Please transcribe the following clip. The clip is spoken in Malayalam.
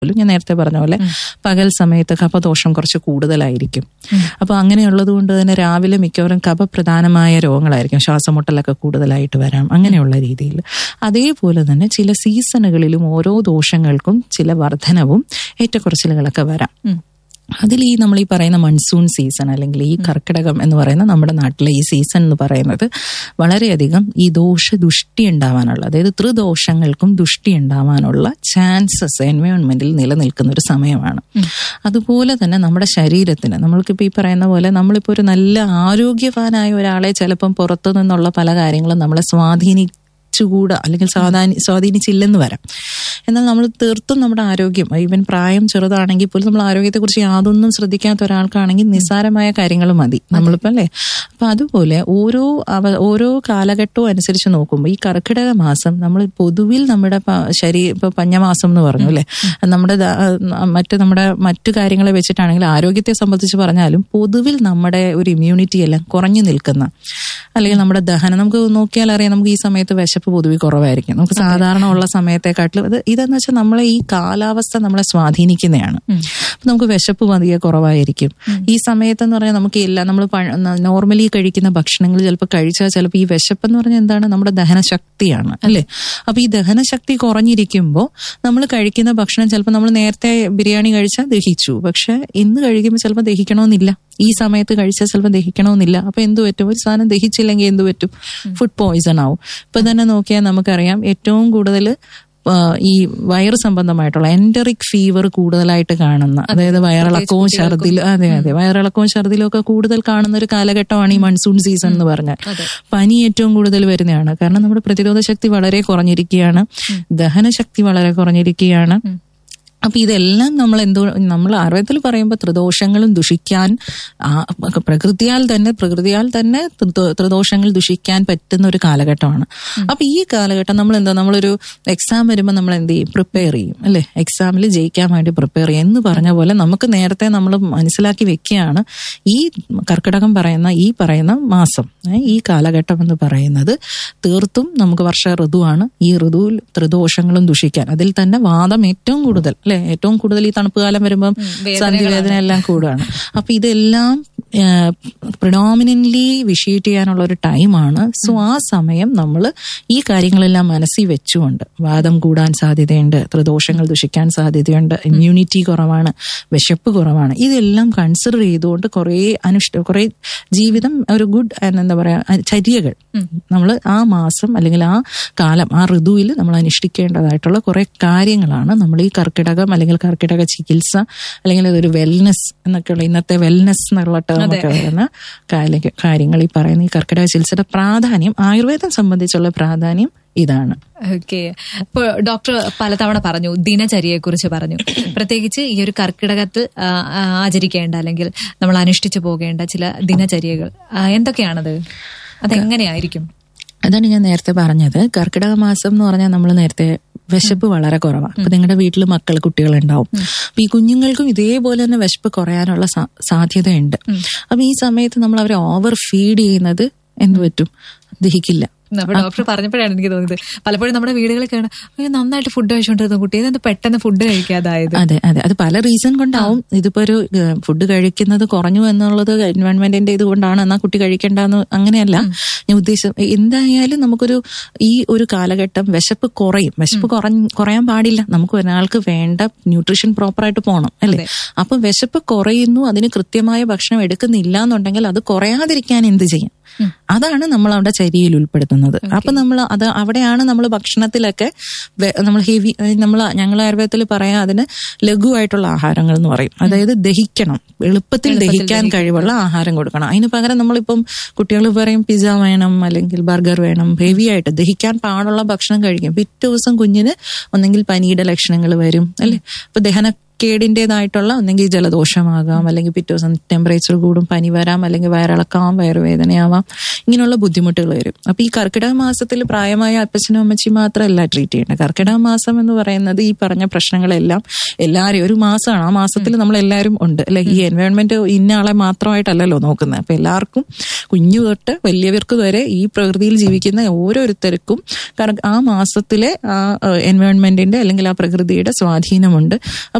പോലും ഞാൻ നേരത്തെ പറഞ്ഞ പോലെ പകൽ സമയത്ത് കഫദോഷം കുറച്ച് കൂടുതലായിരിക്കും അപ്പൊ അങ്ങനെയുള്ളത് കൊണ്ട് തന്നെ രാവിലെ മിക്കവാറും കഫപ്രധാനമായ രോഗങ്ങളായിരിക്കും ശ്വാസമുട്ടലൊക്കെ കൂടുതലായിട്ട് വരാം അങ്ങനെയുള്ള രീതിയിൽ അതേപോലെ തന്നെ ചില സീസണുകളിലും ഓരോ ദോഷങ്ങൾക്കും ചില വർധനവും ഏറ്റക്കുറച്ചിലുകളൊക്കെ വരാം അതിൽ ഈ നമ്മൾ ഈ പറയുന്ന മൺസൂൺ സീസൺ അല്ലെങ്കിൽ ഈ കർക്കിടകം എന്ന് പറയുന്ന നമ്മുടെ നാട്ടിലെ ഈ സീസൺ എന്ന് പറയുന്നത് വളരെയധികം ഈ ദോഷ ദുഷ്ടി ഉണ്ടാവാനുള്ള അതായത് ത്രിദോഷങ്ങൾക്കും ദുഷ്ടി ഉണ്ടാവാനുള്ള ചാൻസസ് എൻവയോൺമെന്റിൽ നിലനിൽക്കുന്ന ഒരു സമയമാണ് അതുപോലെ തന്നെ നമ്മുടെ ശരീരത്തിന് നമ്മൾക്കിപ്പോൾ ഈ പറയുന്ന പോലെ നമ്മളിപ്പോൾ ഒരു നല്ല ആരോഗ്യവാനായ ഒരാളെ ചിലപ്പം പുറത്തു നിന്നുള്ള പല കാര്യങ്ങളും നമ്മളെ സ്വാധീനി ചൂട അല്ലെങ്കിൽ സ്വാധീനി സ്വാധീനിച്ചില്ലെന്ന് വരാം എന്നാൽ നമ്മൾ തീർത്തും നമ്മുടെ ആരോഗ്യം ഈവൻ പ്രായം ചെറുതാണെങ്കിൽ പോലും നമ്മൾ ആരോഗ്യത്തെക്കുറിച്ച് യാതൊന്നും ശ്രദ്ധിക്കാത്ത ഒരാൾക്കാണെങ്കിൽ നിസ്സാരമായ കാര്യങ്ങൾ മതി നമ്മളിപ്പോൾ അല്ലേ അപ്പൊ അതുപോലെ ഓരോ അവ ഓരോ കാലഘട്ടവും അനുസരിച്ച് നോക്കുമ്പോൾ ഈ കർക്കിടക മാസം നമ്മൾ പൊതുവിൽ നമ്മുടെ ശരീര ഇപ്പൊ പഞ്ഞമാസം എന്ന് പറഞ്ഞു അല്ലേ നമ്മുടെ മറ്റ് നമ്മുടെ മറ്റു കാര്യങ്ങളെ വെച്ചിട്ടാണെങ്കിൽ ആരോഗ്യത്തെ സംബന്ധിച്ച് പറഞ്ഞാലും പൊതുവിൽ നമ്മുടെ ഒരു ഇമ്മ്യൂണിറ്റി എല്ലാം കുറഞ്ഞു നിൽക്കുന്ന അല്ലെങ്കിൽ നമ്മുടെ ദഹനം നമുക്ക് നോക്കിയാൽ അറിയാം നമുക്ക് ഈ സമയത്ത് വിശപ്പ് പൊതുവെ കുറവായിരിക്കും നമുക്ക് സാധാരണ ഉള്ള സമയത്തെക്കാട്ടിലും ഇത് ഇതെന്ന് വെച്ചാൽ നമ്മളെ ഈ കാലാവസ്ഥ നമ്മളെ സ്വാധീനിക്കുന്നതാണ് അപ്പൊ നമുക്ക് വിശപ്പ് പതിയെ കുറവായിരിക്കും ഈ സമയത്ത് എന്ന് പറഞ്ഞാൽ നമുക്ക് എല്ലാം നമ്മൾ നോർമലി കഴിക്കുന്ന ഭക്ഷണങ്ങൾ ചിലപ്പോൾ കഴിച്ചാൽ ചിലപ്പോൾ ഈ വിശപ്പ് എന്ന് പറഞ്ഞാൽ എന്താണ് നമ്മുടെ ദഹനശക്തിയാണ് അല്ലേ അപ്പൊ ഈ ദഹനശക്തി കുറഞ്ഞിരിക്കുമ്പോൾ നമ്മൾ കഴിക്കുന്ന ഭക്ഷണം ചിലപ്പോൾ നമ്മൾ നേരത്തെ ബിരിയാണി കഴിച്ചാൽ ദഹിച്ചു പക്ഷെ ഇന്ന് കഴിക്കുമ്പോൾ ചിലപ്പോൾ ദഹിക്കണമെന്നില്ല ഈ സമയത്ത് കഴിച്ചാൽ ചിലപ്പോൾ ദഹിക്കണമെന്നില്ല അപ്പൊ എന്ത് പറ്റും ഒരു സാധനം ദഹിച്ചില്ലെങ്കിൽ എന്ത് പറ്റും ഫുഡ് പോയിസൺ ആവും ഇപ്പൊ തന്നെ നോക്കിയാൽ നമുക്കറിയാം ഏറ്റവും കൂടുതൽ ഈ വയറ് സംബന്ധമായിട്ടുള്ള എൻറ്ററിക് ഫീവർ കൂടുതലായിട്ട് കാണുന്ന അതായത് വയറിളക്കവും ഛർദിലും അതെ അതെ വയറിളക്കവും ഛർദിലും ഒക്കെ കൂടുതൽ കാണുന്ന ഒരു കാലഘട്ടമാണ് ഈ മൺസൂൺ സീസൺ എന്ന് പറഞ്ഞാൽ പനി ഏറ്റവും കൂടുതൽ വരുന്നതാണ് കാരണം നമ്മുടെ പ്രതിരോധ ശക്തി വളരെ കുറഞ്ഞിരിക്കുകയാണ് ദഹനശക്തി വളരെ കുറഞ്ഞിരിക്കുകയാണ് അപ്പൊ ഇതെല്ലാം നമ്മൾ എന്തോ നമ്മൾ ആയുർവേദത്തിൽ പറയുമ്പോൾ ത്രിദോഷങ്ങളും ദുഷിക്കാൻ പ്രകൃതിയാൽ തന്നെ പ്രകൃതിയാൽ തന്നെ ത്രിദോഷങ്ങൾ ദുഷിക്കാൻ പറ്റുന്ന ഒരു കാലഘട്ടമാണ് അപ്പൊ ഈ കാലഘട്ടം നമ്മൾ എന്താ നമ്മളൊരു എക്സാം വരുമ്പോൾ നമ്മൾ എന്ത് ചെയ്യും പ്രിപ്പയർ ചെയ്യും അല്ലെ എക്സാമിൽ ജയിക്കാൻ വേണ്ടി പ്രിപ്പയർ ചെയ്യും എന്ന് പറഞ്ഞ പോലെ നമുക്ക് നേരത്തെ നമ്മൾ മനസ്സിലാക്കി വെക്കുകയാണ് ഈ കർക്കിടകം പറയുന്ന ഈ പറയുന്ന മാസം ഈ കാലഘട്ടം എന്ന് പറയുന്നത് തീർത്തും നമുക്ക് വർഷ ഋതുവാണ് ഈ ഋതുവിൽ ത്രിദോഷങ്ങളും ദുഷിക്കാൻ അതിൽ തന്നെ വാദം ഏറ്റവും കൂടുതൽ അല്ലെ ഏറ്റവും കൂടുതൽ ഈ തണുപ്പ് കാലം വരുമ്പം സന്ധിവേദന എല്ലാം കൂടുകയാണ് അപ്പൊ ഇതെല്ലാം പ്രിഡോമിനന്റ്ലി വിഷയേറ്റ് ചെയ്യാനുള്ള ഒരു ടൈമാണ് സോ ആ സമയം നമ്മൾ ഈ കാര്യങ്ങളെല്ലാം മനസ്സിൽ വെച്ചുകൊണ്ട് വാദം കൂടാൻ സാധ്യതയുണ്ട് ത്രിദോഷങ്ങൾ ദുഷിക്കാൻ സാധ്യതയുണ്ട് ഇമ്മ്യൂണിറ്റി കുറവാണ് വിശപ്പ് കുറവാണ് ഇതെല്ലാം കൺസിഡർ ചെയ്തുകൊണ്ട് കുറെ അനുഷ്ഠ കുറെ ജീവിതം ഒരു ഗുഡ് എന്താ പറയാ ചര്യകൾ നമ്മൾ ആ മാസം അല്ലെങ്കിൽ ആ കാലം ആ ഋതുവിൽ നമ്മൾ അനുഷ്ഠിക്കേണ്ടതായിട്ടുള്ള കുറെ കാര്യങ്ങളാണ് നമ്മൾ ഈ കർക്കിടകം അല്ലെങ്കിൽ കർക്കിടക ചികിത്സ അല്ലെങ്കിൽ അതൊരു വെൽനെസ് എന്നൊക്കെയുള്ള ഇന്നത്തെ വെൽനെസ് എന്നുള്ള ടേമൊക്കെ വരുന്ന കാര്യങ്ങൾ ഈ പറയുന്ന ഈ കർക്കിടക ചികിത്സയുടെ പ്രാധാന്യം ആയുർവേദം സംബന്ധിച്ചുള്ള പ്രാധാന്യം ഇതാണ് ഓക്കെ ഇപ്പോൾ ഡോക്ടർ പലതവണ പറഞ്ഞു ദിനചര്യയെ കുറിച്ച് പറഞ്ഞു പ്രത്യേകിച്ച് ഈ ഒരു കർക്കിടകത്തിൽ ആചരിക്കേണ്ട അല്ലെങ്കിൽ നമ്മൾ അനുഷ്ഠിച്ചു പോകേണ്ട ചില ദിനചര്യകൾ എന്തൊക്കെയാണത് അതെങ്ങനെയായിരിക്കും അതാണ് ഞാൻ നേരത്തെ പറഞ്ഞത് കർക്കിടക മാസം എന്ന് പറഞ്ഞാൽ നമ്മൾ നേരത്തെ വിശപ്പ് വളരെ കുറവാണ് അപ്പൊ നിങ്ങളുടെ വീട്ടിൽ മക്കൾ കുട്ടികൾ ഉണ്ടാവും അപ്പൊ ഈ കുഞ്ഞുങ്ങൾക്കും ഇതേപോലെ തന്നെ വിശപ്പ് കുറയാനുള്ള സാധ്യതയുണ്ട് അപ്പൊ ഈ സമയത്ത് നമ്മൾ അവരെ ഓവർ ഫീഡ് ചെയ്യുന്നത് എന്ത് പറ്റും ദഹിക്കില്ല അപ്പൊ ഡോക്ടർ പറഞ്ഞപ്പോഴാണ് എനിക്ക് തോന്നിയത് പലപ്പോഴും നമ്മുടെ വീടുകളിൽ കാണാൻ നന്നായിട്ട് ഫുഡ് കഴിച്ചുകൊണ്ടിരുന്ന കുട്ടി ഇതെന്ത് പെട്ടെന്ന് ഫുഡ് കഴിക്കാതായത് അതെ അതെ അത് പല റീസൺ കൊണ്ടാവും ഇതിപ്പോ ഒരു ഫുഡ് കഴിക്കുന്നത് കുറഞ്ഞു എന്നുള്ളത് എൻവയോൺമെന്റിന്റെ ഇത് കൊണ്ടാണ് എന്നാ കുട്ടി കഴിക്കേണ്ടെന്ന് അങ്ങനെയല്ല ഞാൻ ഉദ്ദേശിച്ചത് എന്തായാലും നമുക്കൊരു ഈ ഒരു കാലഘട്ടം വിശപ്പ് കുറയും വിശപ്പ് കുറയാൻ പാടില്ല നമുക്ക് ഒരാൾക്ക് വേണ്ട ന്യൂട്രീഷൻ പ്രോപ്പറായിട്ട് പോകണം അല്ലേ അപ്പൊ വിശപ്പ് കുറയുന്നു അതിന് കൃത്യമായ ഭക്ഷണം എടുക്കുന്നില്ല എന്നുണ്ടെങ്കിൽ അത് കുറയാതിരിക്കാൻ എന്ത് ചെയ്യും അതാണ് നമ്മൾ അവിടെ ചരിയിൽ ഉൾപ്പെടുത്തുന്നത് അപ്പൊ നമ്മൾ അത് അവിടെയാണ് നമ്മൾ ഭക്ഷണത്തിലൊക്കെ നമ്മൾ ഹെവി നമ്മൾ ഞങ്ങൾ ആയുർവേദത്തിൽ പറയാം അതിന് ലഘുവായിട്ടുള്ള ആഹാരങ്ങൾ എന്ന് പറയും അതായത് ദഹിക്കണം എളുപ്പത്തിൽ ദഹിക്കാൻ കഴിവുള്ള ആഹാരം കൊടുക്കണം അതിന് പകരം നമ്മളിപ്പം കുട്ടികൾ പറയും പിസ്സ വേണം അല്ലെങ്കിൽ ബർഗർ വേണം ഹെവി ആയിട്ട് ദഹിക്കാൻ പാടുള്ള ഭക്ഷണം കഴിക്കും പിറ്റേ ദിവസം കുഞ്ഞിന് ഒന്നെങ്കിൽ പനിയുടെ ലക്ഷണങ്ങൾ വരും അല്ലെ അപ്പൊ ദഹന തൈറോയ്ഡ് ഒന്നെങ്കിൽ ജലദോഷമാകാം അല്ലെങ്കിൽ പിറ്റേ ദിവസം ടെമ്പറേച്ചർ കൂടും പനി വരാം അല്ലെങ്കിൽ വയറിളക്കാം വയറുവേദനയാവാം ഇങ്ങനെയുള്ള ബുദ്ധിമുട്ടുകൾ വരും അപ്പൊ ഈ കർക്കിടക മാസത്തിൽ പ്രായമായ അപ്പച്ചനും അമ്മച്ചി മാത്രമല്ല ട്രീറ്റ് ചെയ്യേണ്ടത് കർക്കിടക മാസം എന്ന് പറയുന്നത് ഈ പറഞ്ഞ പ്രശ്നങ്ങളെല്ലാം എല്ലാവരെയും ഒരു മാസമാണ് ആ മാസത്തിൽ നമ്മൾ എല്ലാവരും ഉണ്ട് അല്ലെ ഈ എൻവയോൺമെന്റ് ഇന്ന ആളെ മാത്രമായിട്ടല്ലല്ലോ നോക്കുന്നത് അപ്പൊ എല്ലാവർക്കും കുഞ്ഞു തൊട്ട് വലിയവർക്ക് വരെ ഈ പ്രകൃതിയിൽ ജീവിക്കുന്ന ഓരോരുത്തർക്കും കാരണം ആ മാസത്തിലെ ആ എൻവയോൺമെന്റിന്റെ അല്ലെങ്കിൽ ആ പ്രകൃതിയുടെ സ്വാധീനമുണ്ട്